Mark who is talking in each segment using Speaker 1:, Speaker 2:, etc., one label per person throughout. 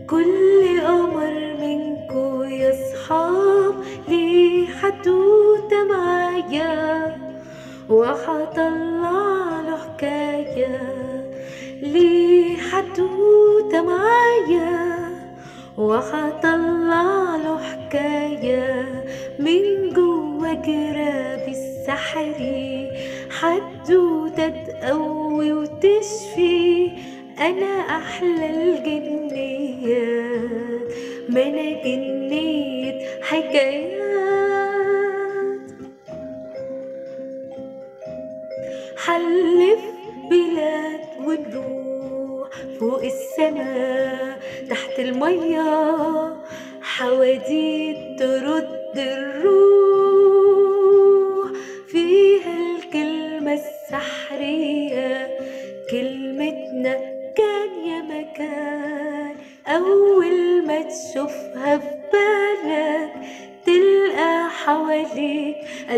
Speaker 1: كل قمر منكو يا صحاب ليه حدوتة معايا وحطلع له حكاية ليه حدوتة معايا وحطلع له حكاية من جوا جرابي السحري حدوتة تقوي وتشفي أنا أحلى الجنيات ما أنا جنية حكايات حلف بلاد ونروح فوق السماء تحت المية حواديت ترد الروح فيها الكلمة السحرية كلمتنا كان يا مكان أول ما تشوفها في بالك تلقى حواليك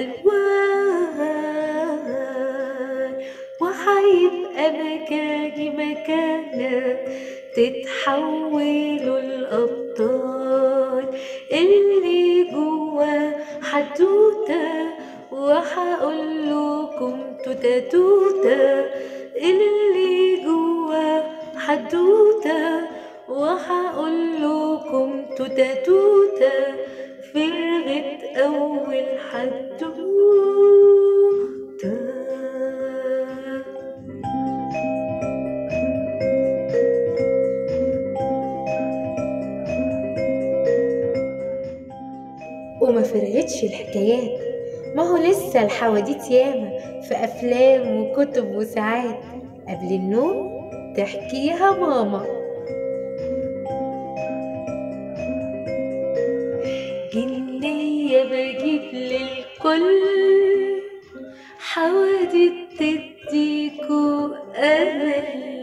Speaker 1: ألوان وحيبقى مكاني مكانك تتحولوا الأبطال اللي جوا حدوتة وهقول لكم توتة توتة اللي جوا حدوتة وهقول لكم توتة توتة فرغت أول حدوتة
Speaker 2: وما فرقتش الحكايات ما هو لسه الحواديت ياما في أفلام وكتب وساعات قبل النوم تحكيها ماما
Speaker 1: جنية بجيب للكل حوادث تديكوا أمل